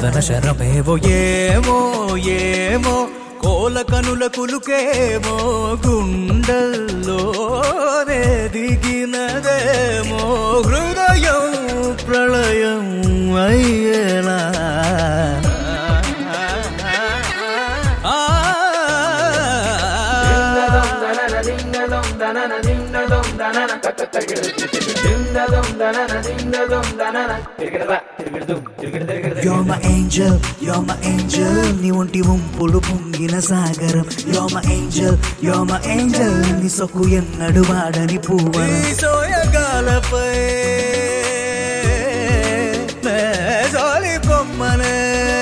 నందన శరమేవో ఏమో ఏమో కోల కనుల కులుకేమో గుండెల్లో దిగినదేమో హృదయం ప్రళయం అయ్యేలా You're my angel, you're my angel నీ ఒంటి వంపులు పొంగిన సాగరం You're my angel, you're my angel నీ సొక్కు ఎన్నడు వాడని పువ్వు సోయగాలపై జోలి కొమ్మనే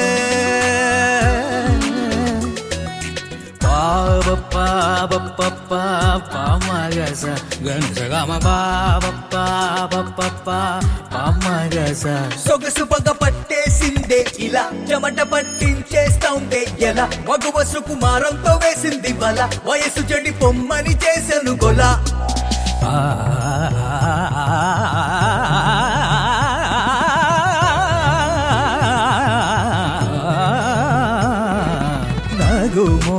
పావ పావ పప్ప పామగస గంధగమ పావ పావ పప్ప పామగస సొగసు పగ పట్టేసిందే ఇలా చెమట పట్టించేస్తాందే ఎలా మగువ సుకుమారంతో వేసింది బల వయసు చెడి పొమ్మని చేసెను గొల నగుమో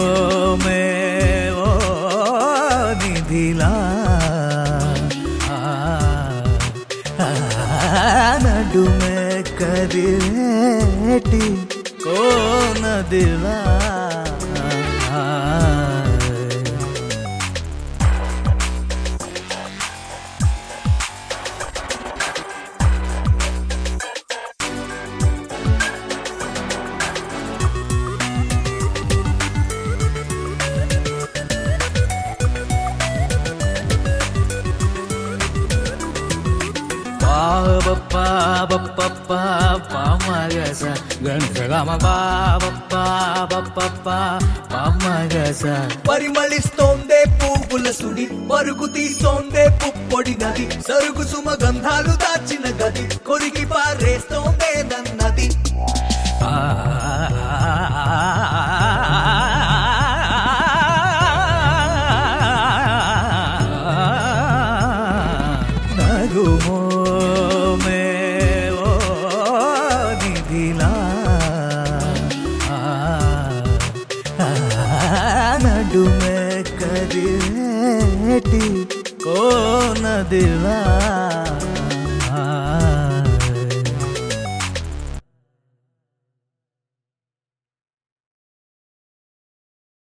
మేవో నిధిలా నడుమే కదిలేటి కోనదిలా పావ పావ పప్ప పామగస గంధగమ పావ పావ పప్ప పామగస పరిమళిస్తోందే పువ్వుల సుడి పరుగు తీస్తోందే పుప్పొడి నది సరుగు సుమగంధాలు దాచిన గది కొరికి పారేస్తోందే నన్నది నగుమో మేవో నిధిలా నడుమే కదిలేటి కోనదిలా